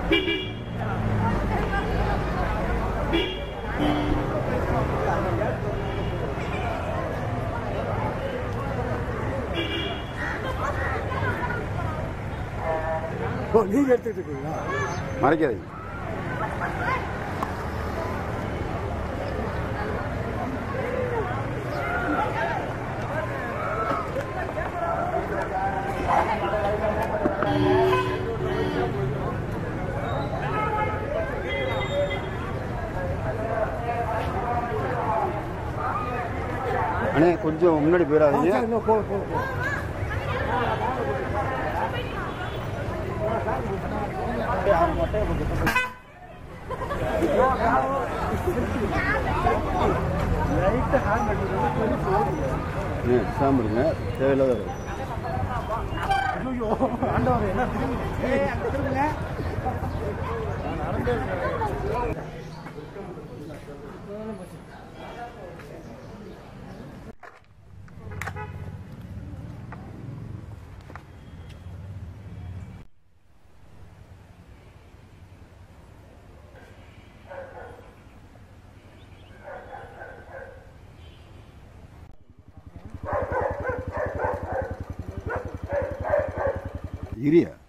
ஓ நீங்க எடுத்துட்டு இருக்கீங்களா மறைக்காதீங்க அண்ணே கொஞ்சம் முன்னாடி ஆ, போயிடாதீங்க சரி, இன்னும் போ போ போ அண்ணே சாமி இருங்க தேவையில்லாத வேலை. ஐயோ ஆண்டவர் என்ன திரும்பி ஏய், அங்க திரும்புங்க இரியா